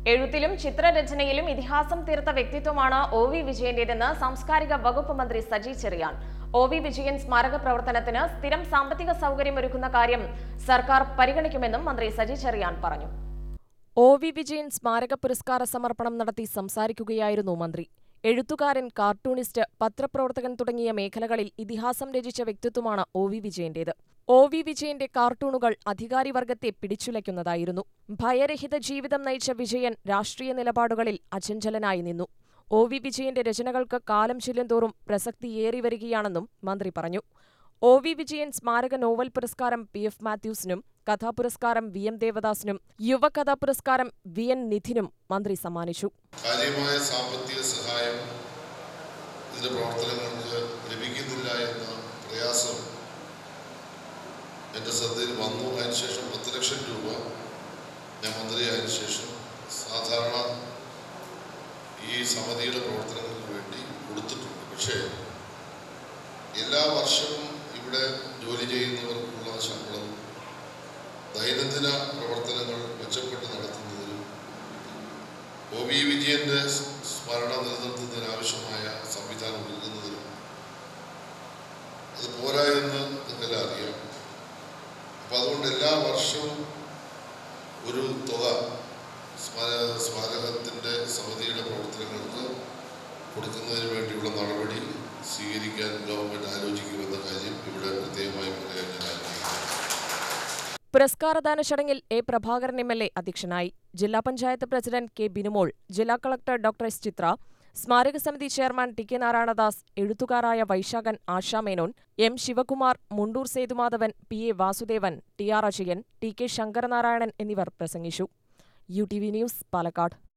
എഴുത്തിലും ചിത്രരചനയിലും ഇതിഹാസം തീർത്ത വ്യക്തിത്വമാണ് ഒ വി വിജയന്റേതെന്ന് സാംസ്കാരിക വകുപ്പ് മന്ത്രി സജി ചെറിയാൻ ഒ വി വിജയൻ സ്മാരക പ്രവർത്തനത്തിന് സ്ഥിരം സാമ്പത്തിക സൗകര്യമൊരുക്കുന്ന കാര്യം സർക്കാർ പരിഗണിക്കുമെന്നും മന്ത്രി സജി ചെറിയാൻ പറഞ്ഞു ഒ വി വിജയൻ സ്മാരക പുരസ്കാര സമർപ്പണം നടത്തി സംസാരിക്കുകയായിരുന്നു മന്ത്രി എഴുത്തുകാരൻ കാർട്ടൂണിസ്റ്റ് പത്രപ്രവർത്തകൻ തുടങ്ങിയ മേഖലകളിൽ ഇതിഹാസം രചിച്ച വ്യക്തിത്വമാണ് ഒ വി വിജയന്റേത് ഒ വി വിജയന്റെ കാർട്ടൂണുകൾ അധികാരിവർഗത്തെ പിടിച്ചുലയ്ക്കുന്നതായിരുന്നു ഭയരഹിത ജീവിതം നയിച്ച വിജയൻ രാഷ്ട്രീയ നിലപാടുകളിൽ അചഞ്ചലനായി നിന്നു ഒ വി വിജയന്റെ രചനകൾക്ക് കാലം ചെല്ലുന്തോറും പ്രസക്തിയേറി വരികയാണെന്നും മന്ത്രി പറഞ്ഞു ഒ വി വിജയൻ സ്മാരക നോവൽ പുരസ്കാരം പി എഫ് മാത്യൂസിനും കഥാപുരസ്കാരം വി എം ദേവദാസിനും യുവകഥാ പുരസ്കാരം വി എൻ നിധിനും മന്ത്രി സമ്മാനിച്ചു കാര്യമായ സാമ്പത്തിക സഹായം ഇതിന്റെ പ്രവർത്തനങ്ങൾക്ക് ലഭിക്കുന്നില്ല എന്ന പ്രയാസം എൻ്റെ ശ്രദ്ധയിൽ വന്നു അതിനുശേഷം പത്ത് ലക്ഷം രൂപ ഞാൻ മന്ത്രിയായതിനു ശേഷം സാധാരണ ഈ സമിതിയുടെ പ്രവർത്തനങ്ങൾക്ക് വേണ്ടി കൊടുത്തിട്ടുണ്ട് പക്ഷേ എല്ലാ വർഷവും ഇവിടെ ജോലി ചെയ്യുന്നവർക്കുള്ള ശമ്പളം ദൈനംദിന പ്രവർത്തനങ്ങൾ മെച്ചപ്പെട്ട് നടത്തുന്നതിനും ഒ വി വിജയന്റെ സ്മരണ നിലനിർത്തുന്നതിനാവശ്യമായ സംവിധാനം ഒരുക്കുന്നതിനും അത് പോരാ എന്ന് നിങ്ങൾക്കെല്ലാം അറിയാം അപ്പം അതുകൊണ്ട് എല്ലാ വർഷവും ഒരു തുക സ്മാര സ്മാരകത്തിൻ്റെ സമിതിയുടെ പ്രവർത്തനങ്ങൾക്ക് കൊടുക്കുന്നതിന് വേണ്ടിയുള്ള നടപടി സ്വീകരിക്കാൻ ഗവൺമെൻറ് ആലോചിക്കുമെന്ന കാര്യം ഇവിടെ പ്രത്യേകമായി പറയാൻ ഞാൻ ആഗ്രഹിക്കുന്നു പുരസ്കാരദാന ചടങ്ങിൽ A Prabhakaran M L A അധ്യക്ഷനായി ജില്ലാ പഞ്ചായത്ത് പ്രസിഡന്റ് കെ ബിനുമോൾ ജില്ലാ കളക്ടർ ഡോക്ടർ എസ് ചിത്ര സ്മാരക സമിതി ചെയർമാൻ ടി കെ നാരായണദാസ് എഴുത്തുകാരായ Vaisakhan Asha Menon M Sivakumar Mundur Sethumadhavan P A Vasudevan T R Ajayan T K Sankaranarayanan എന്നിവർ പ്രസംഗിച്ചു U T V news Palakkad